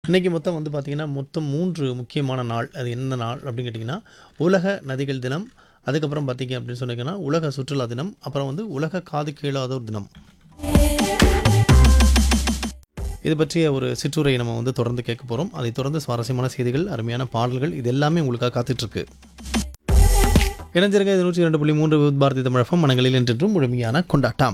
இன்னைக்கு மொத்தம் வந்து பார்த்தீங்கன்னா, மொத்தம் 3 முக்கியமான நாள். அது என்ன நாள் அப்படின்னு கேட்டிங்கன்னா, உலக நதிகள் தினம், அதுக்கப்புறம் பார்த்தீங்க அப்படின்னு சொன்னீங்கன்னா, உலக சுற்றுலா தினம், அப்புறம் வந்து உலக காது கேளாதோர் தினம். இது பற்றிய ஒரு சிற்றுரை நம்ம வந்து தொடர்ந்து கேட்க போறோம். அதைத் தொடர்ந்து சுவாரஸ்யமான செய்திகள், அருமையான பாடல்கள் இது எல்லாமே உங்களுக்காக காத்துட்ருக்கு. இணைஞ்சிருங்க இது 102.3 வித் பாரதி தமிழ் எஃப்எம் மனங்களில் என்றென்றும் முழுமையான கொண்டாட்டம்.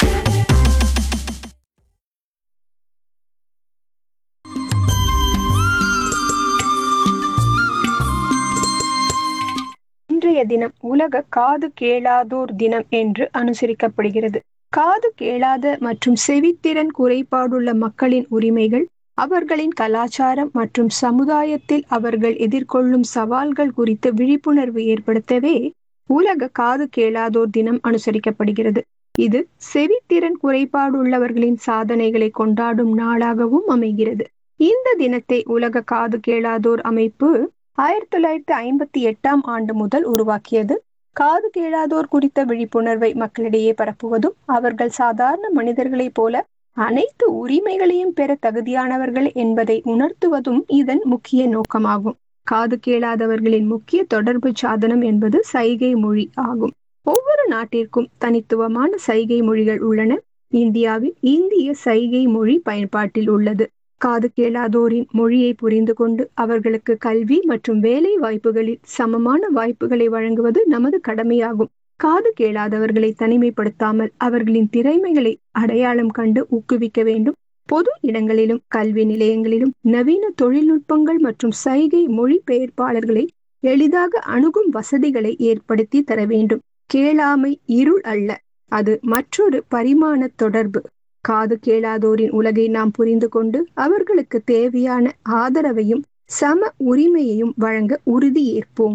இன்றைய தினம் உலக காது கேளாதோர் தினம் என்று அனுசரிக்கப்படுகிறது காது கேளாத மற்றும் செவித்திறன் குறைபாடுள்ள மக்களின் உரிமைகள் அவர்களின் கலாச்சாரம் மற்றும் சமுதாயத்தில் அவர்கள் எதிர்கொள்ளும் சவால்கள் குறித்து விழிப்புணர்வு ஏற்படுத்தவே உலக காது கேளாதோர் தினம் அனுசரிக்கப்படுகிறது இது செவித்திறன் குறைபாடுள்ளவர்களின் சாதனைகளை கொண்டாடும் நாளாகவும் அமைகிறது இந்த தினத்தை உலக காது கேளாதோர் அமைப்பு ஆயிரத்தி தொள்ளாயிரத்தி ஐம்பத்தி எட்டாம் ஆண்டு முதல் உருவாக்கியது காது கேளாதோர் குறித்த விழிப்புணர்வை மக்களிடையே பரப்புவதும் அவர்கள் சாதாரண மனிதர்களைப் போல அனைத்து உரிமைகளையும் பெற தகுதியானவர்கள் என்பதை உணர்த்துவதும் இதன் முக்கிய நோக்கமாகும் காது கேளாதவர்களின் முக்கிய தொடர்பு சாதனம் என்பது சைகை மொழி ஆகும் ஒவ்வொரு நாட்டிற்கும் தனித்துவமான சைகை மொழிகள் உள்ளன இந்தியாவில் இந்திய சைகை மொழி பயன்பாட்டில் உள்ளது காது கேளாதோரின் மொழியை புரிந்து கொண்டு அவர்களுக்கு கல்வி மற்றும் வேலை வாய்ப்புகளில் சமமான வாய்ப்புகளை வழங்குவது நமது கடமையாகும் காது கேளாதவர்களை தனிமைப்படுத்தாமல் அவர்களின் திறமைகளை அடையாளம் கண்டு ஊக்குவிக்க வேண்டும் பொது இடங்களிலும் கல்வி நிலையங்களிலும் நவீன தொழில்நுட்பங்கள் மற்றும் சைகை மொழிபெயர்ப்பாளர்களை எளிதாக அணுகும் வசதிகளை ஏற்படுத்தி தர வேண்டும் கேளாமை இருள் அல்ல அது மற்றொரு பரிமாண தொடர்பு காது கேளாதோரின் உலகை நாம் புரிந்து கொண்டு அவர்களுக்கு தேவையான ஆதரவையும் சம உரிமையையும் வழங்க உறுதி ஏற்போம்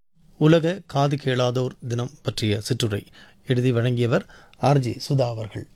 உலக காது கேளாதோர் தினம் பற்றிய சிற்றுரை எழுதி வழங்கியவர் ஆர்ஜி சுதா அவர்கள்